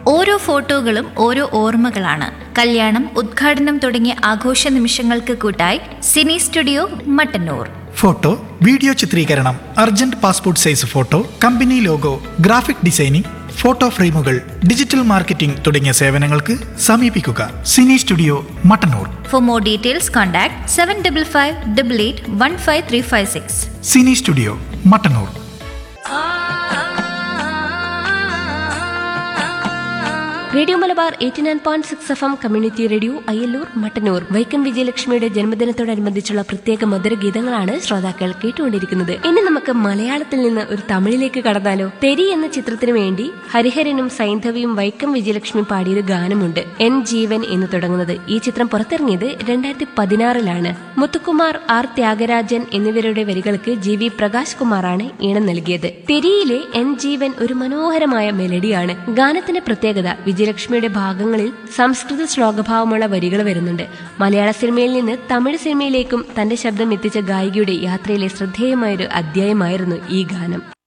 ഓരോ ഫോട്ടോകളും ഓരോ ഓർമ്മകളാണ് കല്യാണം ഉദ്ഘാടനം തുടങ്ങിയ ആഘോഷ നിമിഷങ്ങൾക്ക് കൂട്ടായി cine studio Mattannur photo video ചിത്രീകരണം urgent passport size photo company logo graphic designing photo ഫ്രെയിമുകൾ ഡിജിറ്റൽ മാർക്കറ്റിംഗ് തുടങ്ങിയ സേവനങ്ങൾക്ക് സമീപിക്കുക cine studio Mattannur for more details contact seven double five double eight one five three five six cine studio Mattannur radio Malabar eighty nine point six F M community radio Ayyallur Mattannur Vaikom വിജയലക്ഷ്മിയുടെ ജന്മദിനത്തോടനുബന്ധിച്ചുള്ള പ്രത്യേക മധുര ഗീതങ്ങളാണ് ശ്രോതാക്കൾ കേട്ടുകൊണ്ടിരിക്കുന്നത് ഇനി നമുക്ക് മലയാളത്തിൽ നിന്ന് ഒരു തമിഴിലേക്ക് കടന്നാലോ തെരി എന്ന ചിത്രത്തിനു വേണ്ടി ഹരിഹരനും സൈന്ധവിയും വൈക്കം വിജയലക്ഷ്മി പാടിയൊരു ഗാനമുണ്ട് എൻ ജീവൻ എന്ന് തുടങ്ങുന്നത് ഈ ചിത്രം പുറത്തിറങ്ങിയത് രണ്ടായിരത്തി പതിനാറിലാണ് മുത്തുകുമാർ ആർ ത്യാഗരാജൻ എന്നിവരുടെ വരികൾക്ക് ജി വി പ്രകാശ് കുമാറാണ് ഈണം നൽകിയത് തെരിയിലെ എൻ ജീവൻ ഒരു മനോഹരമായ മെലഡിയാണ് ഗാനത്തിന്റെ പ്രത്യേകത വിജയലക്ഷ്മിയുടെ ഭാഗങ്ങളിൽ സംസ്കൃത ശ്ലോകഭാവമുള്ള വരികൾ വരുന്നുണ്ട് മലയാള സിനിമയിൽ നിന്ന് തമിഴ് സിനിമയിലേക്കും തന്റെ ശബ്ദം എത്തിച്ച ഗായികയുടെ യാത്രയിലെ ശ്രദ്ധേയമായൊരു അധ്യായമായിരുന്നു ഈ ഗാനം